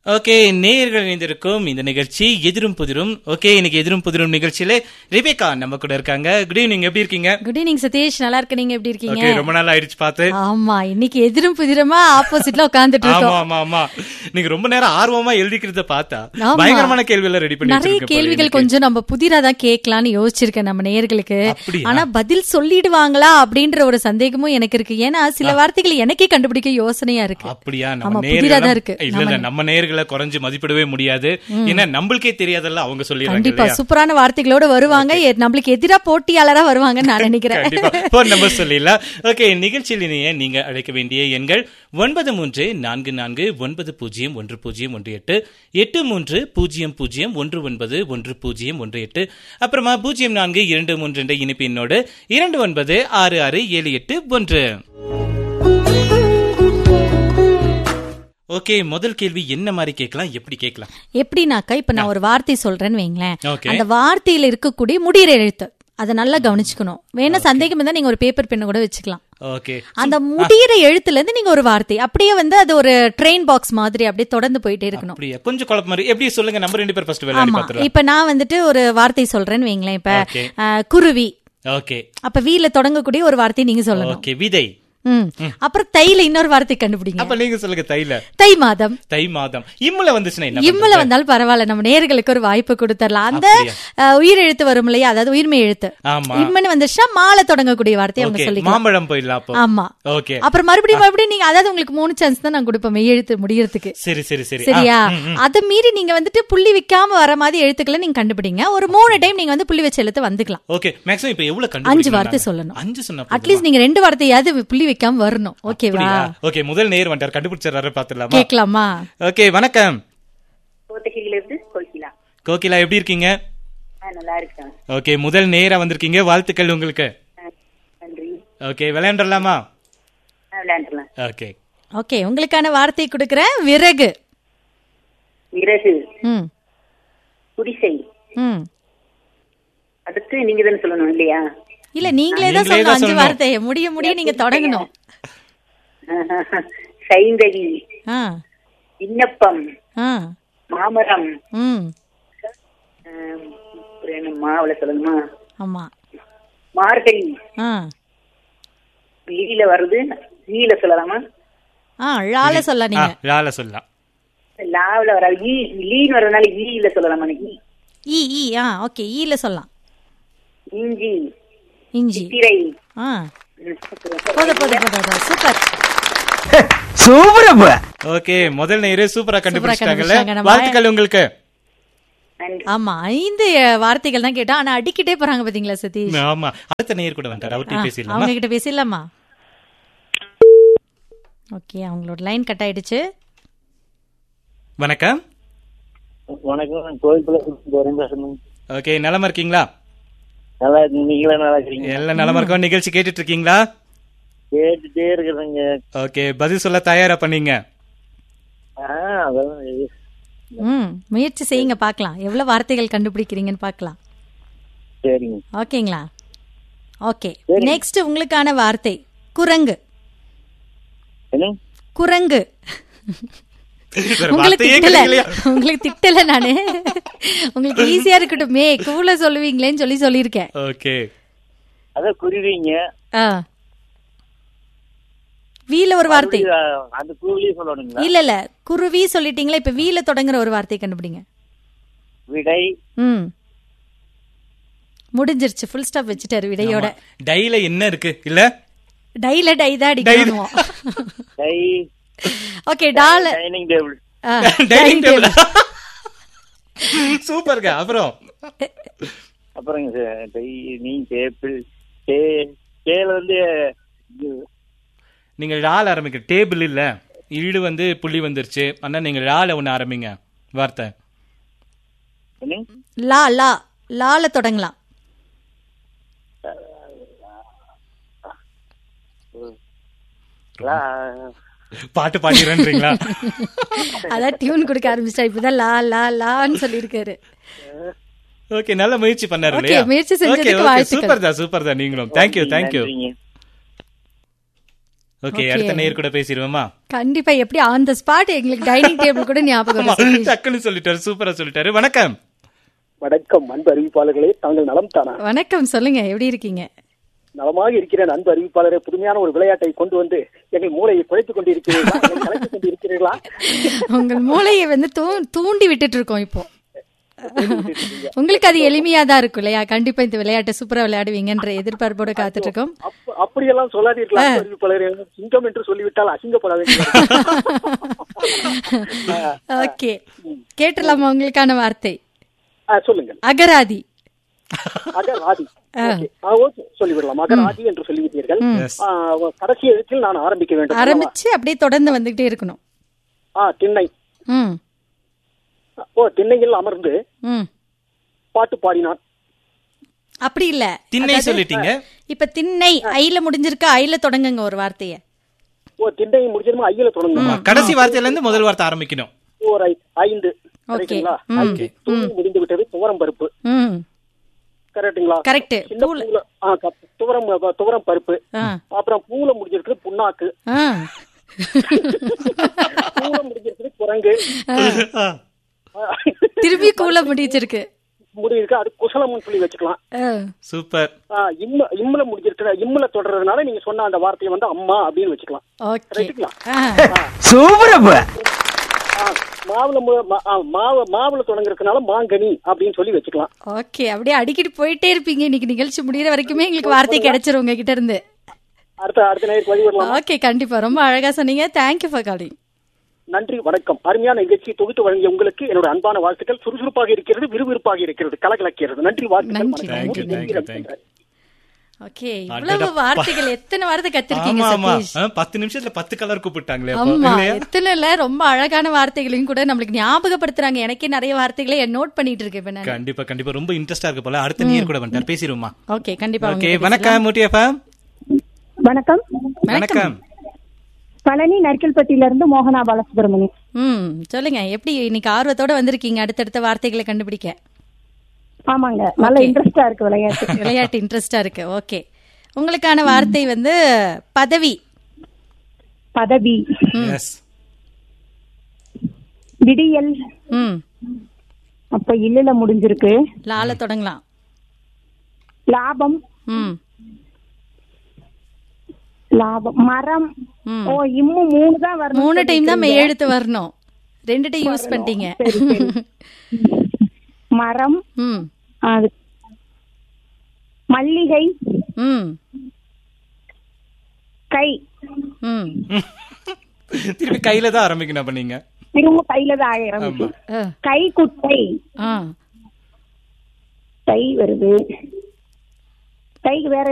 Okay நேயர்கள் இணைந்திருக்கும் இந்த நிகழ்ச்சி எதிரும் புதிரும் ஓகே இன்னைக்கு எதிரும் புதிரும் நிகழ்ச்சியில ரிபேகா நம்ம கூட இருக்காங்க குட் ஈவினிங் எப்படி இருக்கீங்க குட் ஈவினிங் சதீஷ் நல்லா இருக்கு நீங்க எப்படி இருக்கீங்க ஓகே ரொம்ப நாள் ஆயிடுச்சு பார்த்து ஆமா இன்னைக்கு எதிரும் புதிரமா ஆப்போசிட்ல உட்கார்ந்துட்டு ஆமா இருக்கோம் ஆமா ஆமா நீங்க ரொம்ப நேரம் ஆர்வமா எழுதிக்கிறத பார்த்தா ஆமா. பயங்கரமான கேள்வி எல்லாம் ரெடி பண்ணி நிறைய வச்சிருக்கீங்க போல கேள்விகள் இன்னைக்கு. கொஞ்சம் நம்ம புதிரா தான் கேட்கலாம்னு யோசிச்சிருக்கேன் நம்ம நேயர்களுக்கு அப்படியா? ஆனா பதில் சொல்லிடுவாங்களா அப்படின்ற ஒரு சந்தேகமும் எனக்கு இருக்கு ஏன்னா சில வார்த்தைகள் எனக்கே கண்டுபிடிக்க யோசனையா இருக்கு அப்படியா ஆமா, நம்ம புதிரா நேர்களை தான் இருக்கு. இல்ல இல்ல நம்ம நேர்களை குறைஞ்சு மதிப்பிடவே முடியாது ஏன்னா நம்மளுக்கே தெரியாதல்ல அவங்க சொல்லிடுறாங்க கண்டிப்பா இல்லையா சூப்பரான வார்த்தைகளோட வருவாங்க எ- நம்மளுக்கு எதிரா போட்டியாளரா வருவாங்கன்னு நான் நினைக்கிறேன் கண்டிப்பா போன் நம்பர் சொல்லிடலாம் ஓகே நிகழ்ச்சியில் இணைய நீங்க அழைக்க வேண்டிய எண்கள் ஒன்பது மூன்று நான்கு நான்கு ஒன்பது பூஜ்ஜியம் ஒன்று பூஜ்ஜியம் ஒன்று எட்டு எட்டு மூன்று பூஜ்ஜியம் பூஜ்ஜியம் ஒன்று ஒன்பது ஒன்று பூஜ்ஜியம் ஒன்று எட்டு அப்புறமா பூஜ்ஜியம் நான்கு இரண்டு மூன்று என்ற இனிப்பு எண்ணோடு இரண்டு ஒன்பது ஆறு ஆறு ஏழு எட்டு ஒன்று ஓகே முதல் கேள்வி என்ன மாதிரி கேட்கலாம் எப்படி கேட்கலாம் எப்படின்னாக்கா இப்ப நான் ஒரு வார்த்தை சொல்றேன்னு வைங்களேன் Okay. அந்த வார்த்தையில இருக்கக்கூடிய முடிகிற எழுத்து அதை நல்லா கவனிச்சுக்கணும் வேணா சந்தேகம் இருந்தா நீங்க ஒரு பேப்பர் பெண்ணு கூட வச்சுக்கலாம் ஓகே அந்த முடியிற எழுத்துல இருந்து நீங்க ஒரு வார்த்தை அப்படியே வந்து அது ஒரு ட்ரெயின் பாக்ஸ் மாதிரி அப்படியே தொடர்ந்து போயிட்டே இருக்கணும் அப்படியா கொஞ்சம் குழப்பம் மாதிரி எப்படி சொல்லுங்க நம்ம ரெண்டு பேர் ஃபர்ஸ்ட் விளையாடி ஆமா பார்த்துலாம் இப்ப நான் வந்துட்டு ஒரு வார்த்தை சொல்றேன்னு வைங்களேன் இப்ப Okay. அஹ், குருவி ஓகே அப்ப வீல தொடங்கக்கூடிய ஒரு வார்த்தை நீங்க சொல்லணும் ஓகே விதை ம் அப்புறம் தைல இன்னொரு வார்த்தை கண்டுபிடிங்க அப்ப நீங்க சொல்லுங்க தைல தை மாதம் தை மாதம் இம்முல வந்துச்சுன்னா என்ன இம்முல வந்தாலும் பரவாயில்ல நம்ம நேர்களுக்கு ஒரு வாய்ப்பு கொடுத்துடலாம் அந்த அப்படியா? அஹ், உயிர் எழுத்து வரும் இல்லையா அதாவது உயிர்மை எழுத்து ஆமா இம்மன்னு வந்துச்சுன்னா மாலை தொடங்கக்கூடிய வார்த்தை அவங்க ஓகே சொல்லிக்கலாம் மாம்பழம் போயிடலாம் அப்போ ஆமா ஓகே அப்புறம் மறுபடியும் மறுபடியும் நீங்க அதாவது உங்களுக்கு மூணு சான்ஸ் தான் நான் கொடுப்பேன் மெய் எழுத்து முடியறதுக்கு சரி சரி சரி சரியா ஆ, ம், ம். அதை மீறி நீங்க வந்துட்டு புள்ளி வைக்காம வர மாதிரி எழுத்துக்களை நீங்க கண்டுபிடிங்க ஒரு மூணு டைம் நீங்க வந்து புள்ளி வச்ச எழுத்து வந்துக்கலாம் ஓகே மேக்ஸிமம் இப்ப எவ்வளவு அஞ்சு கண்டுபிடிக்கணும் வார்த்தை நானு? சொல்லணும் அஞ்சு சொன்னா அட்லீஸ்ட் நீங்க ரெண்டு வார்த்தையாவது புள்ளி வைக்காம வரணும் ஓகேவா ஓகே முதல் நேர் வந்துட்டார் கண்டுபிடிச்சாரு பாத்துடலாமா கேட்கலாமா ஓகே வணக்கம் கோத்தகிரியில இருந்து கோகிலா கோகிலா எப்படி இருக்கீங்க ஆ நல்லா இருக்கேன் ஓகே முதல் நேரா வந்திருக்கீங்க வாழ்த்துக்கள் உங்களுக்கு ஆ, நன்றி ஓகே விளையாண்டுலாமா ஆ, விளையாண்டுலாம் ஓகே ஓகே உங்களுக்கான வார்த்தை கொடுக்கறேன் விறகு விறகு ம் குடிசை ம் அடுத்து நீங்க தானே சொல்லணும் இல்லையா இல்ல நீங்களே தான் நீங்களே சொல்லணும் தான் அஞ்சு சொல்லணும். வார்த்தையை முடிய முடிய நீங்க தொடங்கணும் சைந்தவி ஆ விண்ணப்பம் ஆ மாமரம் ம் ஆம், அப்புறம் என்ன மாவுல சொல்லணுமா ஆமா மார்கழி ஆ வீல வருது வீல சொல்லலாமா ஆ ழால சொல்ல ஆ நீங்க லால சொல்லலாம் லாவுல வராது ஈ லீன் வர்றதுனால ஈல சொல்லலாமா ஈ ஈ ஈ ஆ ஓகே ஈல சொல்லலாம் இஞ்சி இஞ்சி திரை ஆ போத போத போத சூப்பர் ஓகே முதல் நேரே சூப்பரா கண்டுபிடிச்சிட்டாங்கல்ல கண்டுபிடிச்சிட்டாங்க. நம்ம- வாழ்த்துக்கள் உங்களுக்கு நன்றி ஆமா ஐந்து அஹ், வார்த்தைகள் தான் கேட்டா ஆனா அடிக்கிட்டே போறாங்க பாத்தீங்களா சதீஷ் ஆமா அடுத்த நேர் கூட வந்துட்டார் அவர்கிட்ட பேசிடலாமா அவங்க கிட்ட பேசிடலாமா ஓகே அவங்களோட லைன் கட் ஆயிடுச்சு வணக்கம் வணக்கம் நான் கோயில் பேசணும் ஓகே நலமா இருக்கீங்களா நல்லா இருக்கு நீங்களே நல்லா இருக்கிறீங்க எல்லாம் நலமா இருக்கோம் நிகழ்ச்சி கேட்டுட்டு இருக்கீங்களா கேட்டுட்டே இருக்கிறேங்க ஓகே பதில் சொல்ல தயாரா பண்ணீங்க ஆ அதெல்லாம் இது. ம் முயற்சி செய்யுங்க பார்க்கலாம் எவ்வளவு வார்த்தைகள் கண்டுபிடிக்கிறீங்கன்னு பார்க்கலாம் சரிங்க ஓகேங்களா ஓகே நெக்ஸ்ட் உங்களுக்கான வார்த்தை குரங்கு என்ன குரங்கு வேற உங்களுக்கு வார்த்தையே திட்டல கிடைக்கலையா உங்களுக்கு திட்டல நானு உங்களுக்கு ஈஸியா இருக்கட்டுமே கூல சொல்லுவீங்களேன்னு சொல்லி சொல்லியிருக்கேன் ஓகே அதான் குருவிங்க ஆ வீல ஒரு வார்த்தை குருவி, ஆ, அந்த குருவிலையும் சொல்லணுங்களா இல்ல இல்ல குருவி சொல்லிட்டீங்களா இப்ப வீல தொடங்குற ஒரு வார்த்தை கண்டுபிடிங்க விடை ம் முடிஞ்சிருச்சு ஃபுல் ஸ்டாப் வச்சுட்டாரு விடையோட டைல என்ன இருக்கு இல்ல டைல டை தான் அடிக்கணும் டை ஓகே டால டைனிங் டேபிள் டைனிங் டேபிள் சூப்பர்ங்க அப்புறம் அப்புறங்க சார் டை நீ டேபிள் டே டேல வந்து இது, நீங்க ழால ஆரம்பிக்க டேபிள் இல்ல ஈடு வந்து புள்ளி வந்துருச்சு ஆனா நீங்க ழால ஒண்ணு ஆரம்பிங்க வார்த்தை என்ன லா லா லால தொடங்கலாம் லா- பாட்டு பாடிடுறீங்களா அதான் டியூன் கொடுக்க ஆரம்பிச்சிட்டா இப்பதான் லா லா லான்னு சொல்லியிருக்காரு ஓகே நல்ல முயற்சி பண்ணாரு Okay, இல்லையா முயற்சி செஞ்சதுக்கு வாழ்த்துக்கள். சூப்பர் தான் சூப்பர் தான் நீங்களும் தேங்க்யூ தேங்க்யூ நன்றிங்க. Okay Okay. அடுத்த நேயர் கூட பேசிடுவோமா கண்டிப்பா எப்படி ஆன் த ஸ்பாட் எங்களுக்கு டைனிங் டேபிள் கூட ஞாபகம் ஆமா, வரும். டக்குன்னு சொல்லிட்டாரு சூப்பரா சொல்லிட்டாரு வணக்கம் வணக்கம் அன்பு அறிவிப்பாளர்களே தாங்கள் நலம் தானா வணக்கம் சொல்லுங்க எப்படி இருக்கீங்க நலமாக இருக்கிறேன் அன்பு அறிவிப்பாளரே புதுமையான ஒரு விளையாட்டை கொண்டு வந்து எங்கள் மூளையை குறைத்துக் கொண்டிருக்கிறீர்களா எங்களை கலைத்துக் கொண்டிருக்கிறீர்களா உங்கள் மூளையை வந்து தூ- தூண்டி விட்டுட்டு இருக்கோம் இப்போ உங்களுக்கு அது எளிமையா தான் இருக்கும் இல்லையா கண்டிப்பா இந்த விளையாட்டை சூப்பரா விளையாடுவீங்கன்ற எதிர்பார்ப்போட காத்துட்டு இருக்கோம் அப்ப- அப்படியெல்லாம் சொல்லாதீர்களா அன்பு அறிவிப்பாளரே சிங்கம் என்று சொல்லிவிட்டால் அசிங்கப்படாதீங்க ஓகே கேட்டலாமா உங்களுக்கான வார்த்தை ஆ, சொல்லுங்கள் அகராதி அகராதி ஓகே. ஆ, ஓகே சொல்லிவிடலாம் அகராதி என்று சொல்லிவிட்டீர்கள் Yes. ஆ, கடைசி எழுத்தில் நான் ஆரம்பிக்க வேண்டும் அல்லவா? ஆரம்பிச்சு அப்படியே தொடர்ந்து வந்துகிட்டே இருக்கணும் ஆ திண்ணை ம் ஓ திண்ணையில் அமர்ந்து ம் பாட்டு பாடினான் அப்படி இல்ல திண்ணை அதாவது, சொல்லிட்டீங்க இப்ப திண்ணை ஐல முடிஞ்சிருக்கா ஐல தொடங்குங்க ஒரு வார்த்தைய ஓ திண்ணை முடிஞ்சதுமா ஐயில தொடங்கணுமா கடைசி வார்த்தையில இருந்து முதல் வார்த்தை ஆரம்பிக்கணும் ஓர் ஐ- ஐந்து கரெக்டுங்களா ம். ஐந்து தூங்கி முடிந்து விட்டது துவரம் பருப்பு ம் கரெக்டுங்களா கரெக்ட் சின்ன பூல பூல ஆ, க- துவரம் அ, துவரம் பருப்பு ஆ அப்புறம் பூல முடிஞ்சிருக்கு புண்ணாக்கு ஆ பூல முடிஞ்சிருக்கு குரங்கு ஆ. திருப்பி கூல முடிச்சிருக்கு முடியிருக்கு அது குசலம்னு சொல்லி வச்சுக்கலாம் ஆ. சூப்பர் ஆ, இம்ம இம்முல முடிஞ்சிருக்கு இம்முல தொடர்றதுனால நீங்க சொன்ன அந்த வார்த்தையை வந்து அம்மா அப்படின்னு வச்சுக்கலாம் ஓகே ரைட்டுங்களா ஆ ஆ, மாவுல மு- மா- ஆ, மாவு மாவுல தொடங்குறதுனால மாங்கனி அப்படின்னு சொல்லி வச்சுக்கலாம் ஓகே அப்படியே அடிக்கடி போயிட்டே இருப்பீங்க இன்னைக்கு நிகழ்ச்சி முடியற வரைக்குமே எங்களுக்கு வார்த்தை கிடைச்சிரும் உங்க கிட்ட இருந்து அடுத்த அடுத்த நேரம் பதிவிடலாம் ஓகே கண்டிப்பா ரொம்ப அழகா சொன்னீங்க தேங்க்யூ ஃபார் காலிங் நன்றி வணக்கம் அருமையான நிகழ்ச்சியை தொகுத்து வழங்கிய உங்களுக்கு என்னோட அன்பான வாழ்த்துக்கள் சுறுசுறுப்பாக இருக்கிறது விறுவிறுப்பாக இருக்கிறது கலகலக்கிறது நன்றி வாழ்த்துக்கள் நன்றி, வணக்கம். நன்றி, நன்றி, thank you, நன்றி. ஓகே அடடா, இவ்வளவு வார்த்தைகள் எத்தனை வார்த்தை கத்திருக்கீங்க ஆமா ஆமா சதீஷ் ஆ, பத்து நிமிஷத்துல பத்து கலர் கூப்பிட்டாங்களே அப்போ, ஆமா இல்லையா? எத்தனை இல்ல ரொம்ப அழகான வார்த்தைகளையும் கூட நம்மளுக்கு ஞாபகப்படுத்துறாங்க எனக்கே நிறைய வார்த்தைகளை நோட் பண்ணிட்டு இருக்கேன் இப்ப நான் கண்டிப்பா கண்டிப்பா ரொம்ப இன்ட்ரெஸ்டா இருக்கு போல அடுத்த நீர் கூட வந்துட்டார் பேசிடுவோமா ஓகே கண்டிப்பா ஓகே உங்ககிட்ட வணக்கம் முட்டியப்பா வணக்கம் வணக்கம் பழனி நற்கில்பட்டியில இருந்து மோகனா பாலசுப்ரமணியம் ம் சொல்லுங்க எப்படி இன்னைக்கு ஆர்வத்தோட வந்திருக்கீங்க அடுத்தடுத்த வார்த்தைகளை கண்டுபிடிக்க ஆமாங்க நல்ல Okay. இன்ட்ரெஸ்டா இருக்கு விளையாட்டு விளையாட்டு இன்ட்ரெஸ்டா இருக்கு ஓகே உங்களுக்கான வார்த்தை வந்து பதவி பதவி எஸ் விடியல் ம் அப்ப இல்லல முடிஞ்சிருக்கு லால தொடங்கலாம் லாபம் ம் லாபம் மரம் ம். ஓ இம்மு மூணு தான் வரணும் மூணு டைம் தான் மெய் எழுத்து வரணும் ரெண்டு டைம் யூஸ் பண்ணிட்டீங்க சரி, சரி. மரம் ம் அது மல்லிகை ம் கை ம் திருப்பி கையில தான் ஆரம்பிக்கணும் அப்ப நீங்க திரும்ப கையில தான் ஆயிரம் ஆமா ஆ, கை குட்டை ஆ கை வருது கைக்கு வேற